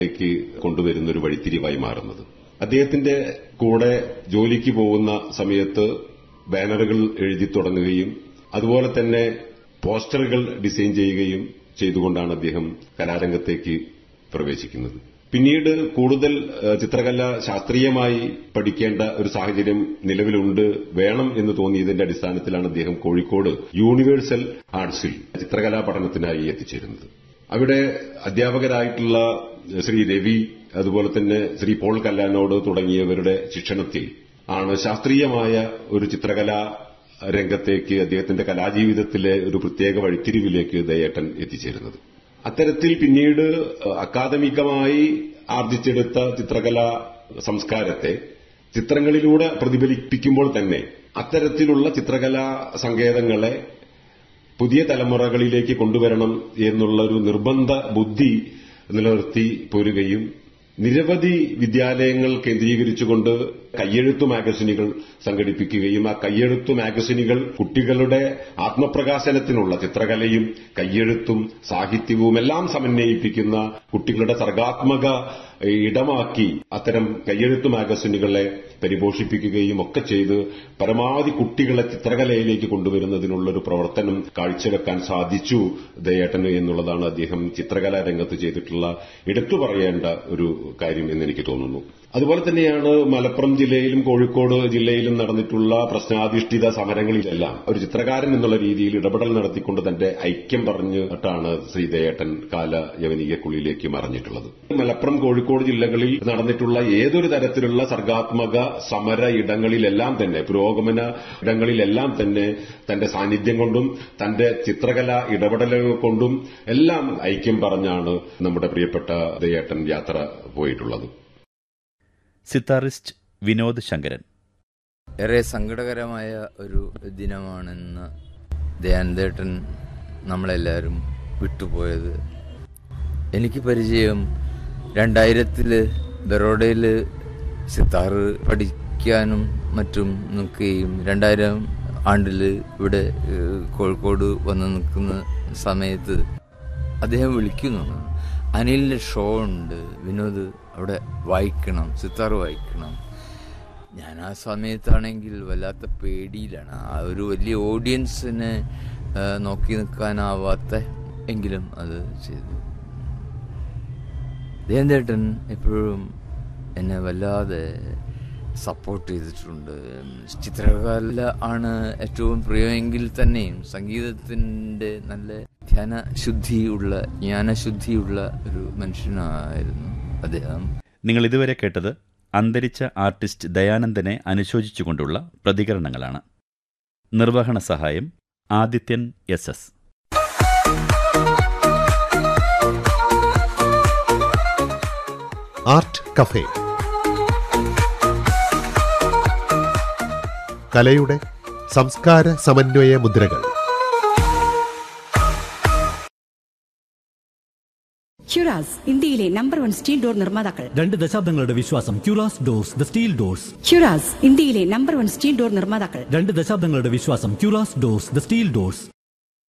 ലേക്ക് കൊണ്ടുവരുന്ന ഒരു വഴിത്തിരിവായി മാറുന്നത് അദ്ദേഹത്തിന്റെ കൂടെ ജോലിക്ക് പോകുന്ന സമയത്ത് ബാനറുകൾ എഴുതി തുടങ്ങുകയും അതുപോലെ തന്നെ പോസ്റ്ററുകൾ ഡിസൈൻ ചെയ്യുകയും ചെയ്തുകൊണ്ടാണ് അദ്ദേഹം കലാരംഗത്തേക്ക് പ്രവേശിക്കുന്നത് പിന്നീട് കൂടുതൽ ഏഹ്, ചിത്രകല ശാസ്ത്രീയമായി പഠിക്കേണ്ട ഒരു സാഹചര്യം നിലവിലുണ്ട് വേണം എന്ന് തോന്നിയതിന്റെ അടിസ്ഥാനത്തിലാണ് അദ്ദേഹം കോഴിക്കോട് യൂണിവേഴ്സൽ ആർട്സിൽ ചിത്രകലാ പഠനത്തിനായി എത്തിച്ചേരുന്നത് അവിടെ അധ്യാപകരായിട്ടുള്ള ശ്രീ രവി അതുപോലെ തന്നെ ശ്രീ പോൾ കല്ലാനോട് തുടങ്ങിയവരുടെ ശിക്ഷണത്തിൽ ആണ് ശാസ്ത്രീയമായ ഒരു ചിത്രകലാ രംഗത്തേക്ക് അദ്ദേഹത്തിന്റെ കലാജീവിതത്തിലെ ഒരു പ്രത്യേക വഴിത്തിരിവിലേക്ക് ദയേട്ടൻ എത്തിച്ചേരുന്നത് അത്തരത്തിൽ പിന്നീട് അക്കാദമികമായി ആർജിച്ചെടുത്ത ചിത്രകലാ സംസ്കാരത്തെ ചിത്രങ്ങളിലൂടെ പ്രതിഫലിപ്പിക്കുമ്പോൾ തന്നെ അത്തരത്തിലുള്ള ചിത്രകലാ സങ്കേതങ്ങളെ പുതിയ തലമുറകളിലേക്ക് കൊണ്ടുവരണം എന്നുള്ള ഒരു നിർബന്ധ ബുദ്ധി നിലനിർത്തി പോരുകയും നിരവധി വിദ്യാലയങ്ങൾ കേന്ദ്രീകരിച്ചുകൊണ്ട് കയ്യെഴുത്തു മാഗസിനുകൾ സംഘടിപ്പിക്കുകയും ആ കയ്യെഴുത്തു മാഗസിനുകൾ കുട്ടികളുടെ ആത്മപ്രകാശനത്തിനുള്ള ചിത്രകലയും കയ്യെഴുത്തും സാഹിത്യവും എല്ലാം സമന്വയിപ്പിക്കുന്ന കുട്ടികളുടെ സർഗാത്മക ഇടമാക്കി അത്തരം കയ്യെഴുത്തു മാഗസിനുകളെ പരിപോഷിപ്പിക്കുകയും ഒക്കെ ചെയ്ത് പരമാവധി കുട്ടികളെ ചിത്രകലയിലേക്ക് കൊണ്ടുവരുന്നതിനുള്ള ഒരു പ്രവർത്തനം കാഴ്ചവെക്കാൻ സാധിച്ചു ദയേട്ടന് എന്നുള്ളതാണ് അദ്ദേഹം ചിത്രകലാ രംഗത്ത് ചെയ്തിട്ടുള്ള എടുത്തു പറയേണ്ട ഒരു കാര്യം എന്ന് എനിക്ക് തോന്നുന്നു അതുപോലെ തന്നെയാണ് മലപ്പുറം ജില്ലയിലും കോഴിക്കോട് ജില്ലയിലും നടന്നിട്ടുള്ള പ്രശ്നാധിഷ്ഠിത സമരങ്ങളിലെല്ലാം ഒരു ചിത്രകാരൻ എന്നുള്ള രീതിയിൽ ഇടപെടൽ നടത്തിക്കൊണ്ട് തന്റെ ഐക്യം പറഞ്ഞിട്ടാണ് ശ്രീ ദയേട്ടൻ കാല യവനികക്കുള്ളിലേക്ക് മറഞ്ഞിട്ടുള്ളത് മലപ്പുറം കോഴിക്കോട് ജില്ലകളിൽ നടന്നിട്ടുള്ള ഏതൊരു തരത്തിലുള്ള സർഗാത്മക സമര ഇടങ്ങളിലെല്ലാം തന്നെ പുരോഗമന ഇടങ്ങളിലെല്ലാം തന്നെ തന്റെ സാന്നിധ്യം കൊണ്ടും തന്റെ ചിത്രകല ഇടപെടലുകൾ കൊണ്ടും എല്ലാം ഐക്യം പറഞ്ഞാണ് നമ്മുടെ പ്രിയപ്പെട്ട ദയേട്ടൻ യാത്ര പോയിട്ടുള്ളത് സിത്താറിസ്റ്റ് വിനോദ് ശങ്കരൻ ഏറെ സങ്കടകരമായ ഒരു ദിനമാണെന്ന് ദയാനന്ദേട്ടൻ നമ്മളെല്ലാവരും വിട്ടുപോയത് എനിക്ക് പരിചയം രണ്ടായിരത്തില് ബറോഡയിൽ സിത്താറ് പഠിക്കാനും മറ്റും നിൽക്കുകയും രണ്ടായിരം ആണ്ടിൽ ഇവിടെ ഏഹ്, കോഴിക്കോട് വന്ന് നിൽക്കുന്ന സമയത്ത് അദ്ദേഹം വിളിക്കുന്നു അനിലിൻ്റെ ഷോ ഉണ്ട് വിനോദ് അവിടെ വായിക്കണം സിത്താർ വായിക്കണം ഞാൻ ആ സമയത്താണെങ്കിൽ വല്ലാത്ത പേടിയിലാണ് ആ ഒരു വലിയ ഓഡിയൻസിനെ ആ, നോക്കി നിൽക്കാനാവാത്ത എങ്കിലും അത് ചെയ്തു ദേവേന്ദ്രേട്ടൻ എപ്പോഴും എന്നെ വല്ലാതെ സപ്പോർട്ട് ചെയ്തിട്ടുണ്ട് ചിത്രകല ആണ് ഏറ്റവും പ്രിയമെങ്കിൽ തന്നെയും സംഗീതത്തിൻ്റെ നല്ല ധ്യാനശുദ്ധിയുള്ള ജ്ഞാനശുദ്ധിയുള്ള ഒരു മനുഷ്യനായിരുന്നു അദ്ദേഹം നിങ്ങൾ ഇതുവരെ കേട്ടത് അന്തരിച്ച ആർട്ടിസ്റ്റ് ദയാനന്ദനെ അനുശോചിച്ചുകൊണ്ടുള്ള പ്രതികരണങ്ങളാണ് നിർവഹണ സഹായം Adithyan S S art cafe കലയുടെ സംസ്കാര സമന്വയ മുദ്രകൾ ക്യുറാസ് ഇന്ത്യയിലെ നമ്പർ വൺ സ്റ്റീൽ ഡോർ നിർമ്മാതാക്കൾ രണ്ട് ദശാബ്ദങ്ങളുടെ വിശ്വാസം Qurass doors the steel doors Qurass ഇന്ത്യയിലെ നമ്പർ വൺ സ്റ്റീൽ ഡോർ നിർമ്മാതാക്കൾ രണ്ട് ദശാബ്ദങ്ങളുടെ വിശ്വാസം Qurass doors the steel doors